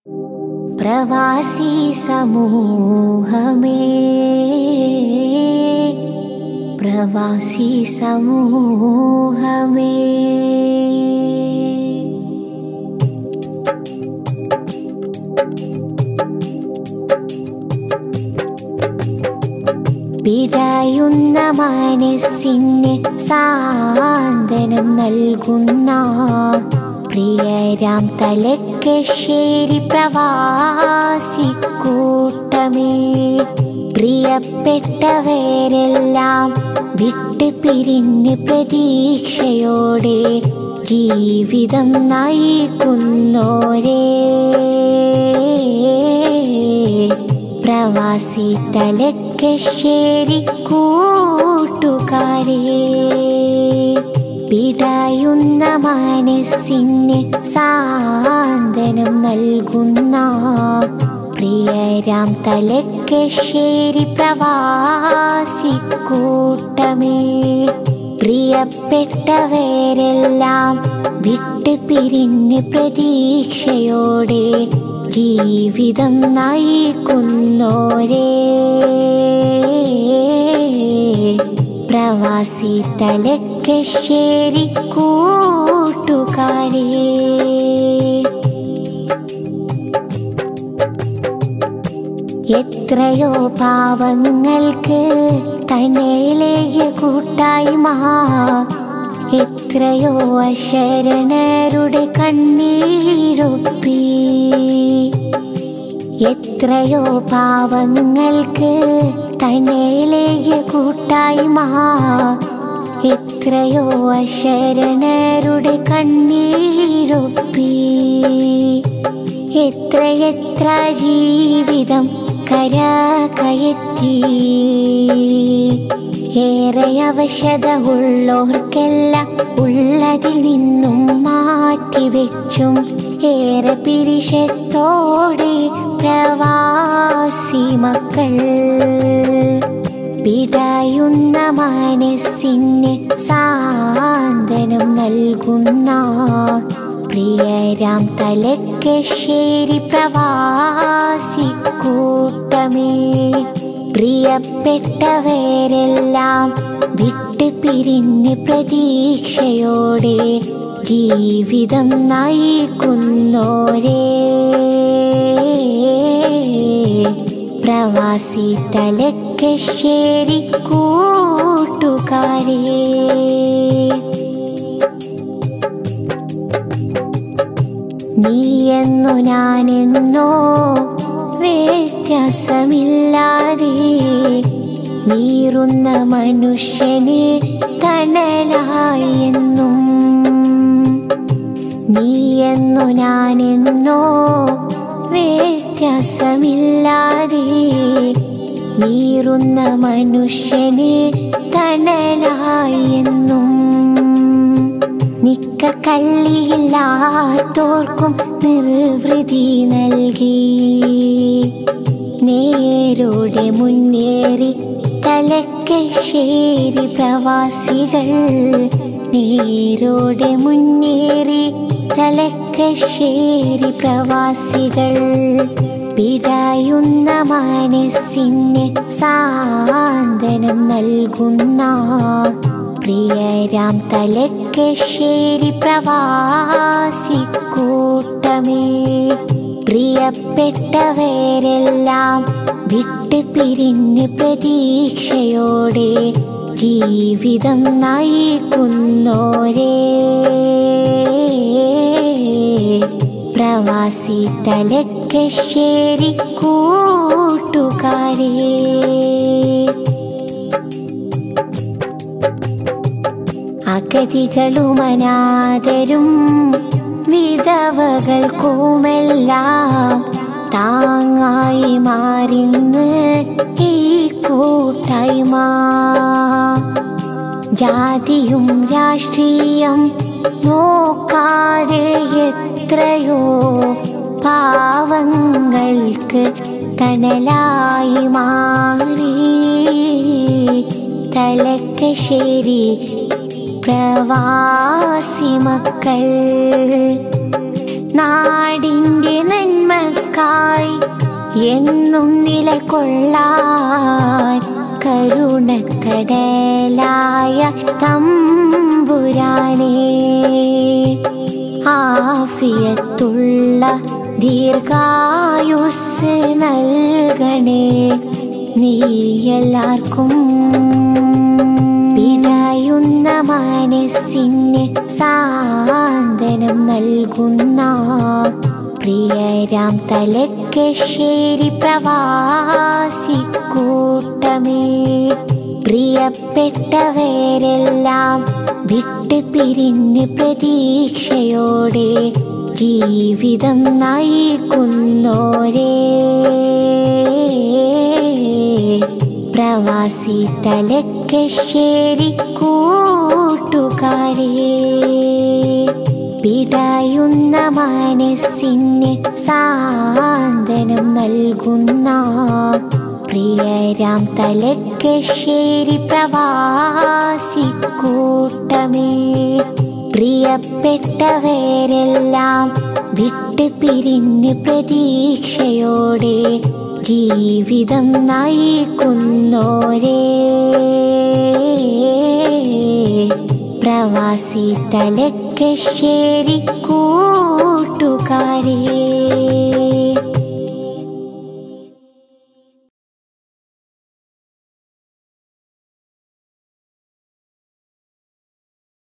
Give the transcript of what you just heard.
പ്രവാസി സമൂഹമേ പ്രവാസി സമൂഹമേ പിടയുന്ന മനസ്സിന് സാന്ത്വനം നൽകുന്ന പ്രിയരാം തലക്കശ്ശേരി പ്രവാസി കൂട്ടമേ പ്രിയപ്പെട്ടവരെല്ലാം വിട്ട് പിരിഞ്ഞ് പ്രതീക്ഷയോടെ ജീവിതം നയിക്കുന്നോരേ പ്രവാസി തലക്കശ്ശേരി കൂട്ടുകാരേ പിടയുന്ന മനസ്സിന് സാന്ത്വനം നൽകുന്ന പ്രിയരാം തലക്കശ്ശേരി പ്രവാസി കൂട്ടമേ പ്രിയപ്പെട്ടവരെല്ലാം വിട്ട് പിരിഞ്ഞ് പ്രതീക്ഷയോടെ ജീവിതം നയിക്കുന്നോരേ പ്രവാസി തലക്കശ്ശേരി കൂട്ടുകാരേ എത്രയോ പാവങ്ങൾക്ക് തണലേയ കൂട്ടായ്മ എത്രയോ അശരണരുടെ കണ്ണീരൊപ്പി എത്രയോ പാവങ്ങൾക്ക് തണലേയ കൂട്ടായ്മ എത്രയോ അശരണരുടെ കണ്ണീരൊപ്പി എത്രയെത്ര ജീവിതം കരകയറ്റി ഏറെ അവശത ഉള്ളോർക്കെല്ലാം ഉള്ളതിൽ നിന്നും മാറ്റിവെച്ചും ഏറെ പിരിശത്തോടെ പ്രവാസി മക്കൾ പിടയുന്ന മനസ്സിന് സാന്ത്വനം നൽകുന്ന പ്രിയരാം തലക്കശ്ശേരി പ്രവാസി കൂട്ടമേ പ്രിയപ്പെട്ടവരെല്ലാം വിട്ട് പിരിഞ്ഞ് പ്രതീക്ഷയോടെ ജീവിതം നയിക്കുന്നോരേ പ്രവാസി തലക്കശ്ശേരി കൂട്ടുകാരേ നീയെന്നു ഞാനെന്നോ വ്യത്യാസമില്ലാതെ നീറുന്ന മനുഷ്യനെ തണലായി എന്നും നീയെന്നു ഞാനെന്നോ വ്യത്യാസമില്ലാതെ നീറുന്ന മനുഷ്യനെ തണലായി എന്നും നിക്ക കല്ലിയില്ലാത്തോർക്കും നിർവൃതി നൽകി നേരോടെ മുന്നേറി തലക്കശ്ശേരി പ്രവാസികൾ നേരോടെ മുന്നേറി തലക്കശ്ശേരി പ്രവാസികൾ പിടയുന്ന മനസ്സിന് സാന്ത്വനം നൽകുന്ന പ്രിയരാം തലക്കശ്ശേരി പ്രവാസി കൂട്ടമേ പ്രിയപ്പെട്ടവരെല്ലാം വിട്ട് പിരിഞ്ഞ് പ്രതീക്ഷയോടെ ജീവിതം നയിക്കുന്നോരേ പ്രവാസി തലക്കശ്ശേരി കൂട്ടുകാരേ അഗതികളും അനാഥരും വിധവകൾക്കുമെല്ലാം താങ്ങായി മാറിന്ന് ഈ കൂട്ടായ്മ ജാതിയും രാഷ്ട്രീയം നോക്കാതെ എത്രയോ പാവങ്ങൾക്ക് തണലായി മാറി തലക്കശ്ശേരി പ്രവാസി മക്കൾ നാടിൻ്റെ നന്മക്കായി എന്നും നിലകൊള്ളാൻ കരുണക്കടലായ തമ്പുരാനേ ആഫിയത്തുള്ള ദീർഘായുസ് നൽകണേ നീ എല്ലാവർക്കും പിടയുന്ന മനസ്സിന് സാന്ത്വനം നൽകുന്ന പ്രിയരാം തലക്കശ്ശേരി പ്രവാസി കൂട്ടമേ പ്രിയപ്പെട്ടവരെല്ലാം വിട്ട് പിരിഞ്ഞ് പ്രതീക്ഷയോടെ ജീവിതം നയിക്കുന്നോരേ പ്രവാസി തലക്കശ്ശേരി കൂട്ടുകാരേ പിടയുന്ന മനസ്സിന് സാന്ത്വനം നൽകുന്ന പ്രിയരാം തലക്കശ്ശേരി പ്രവാസി കൂട്ടമേ പ്രിയപ്പെട്ടവരെല്ലാം വിട്ട് പിരിഞ്ഞ് പ്രതീക്ഷയോടെ ജീവിതം നയിക്കുന്നോരേ പ്രവാസി തലക്കശ്ശേരി കൂട്ടു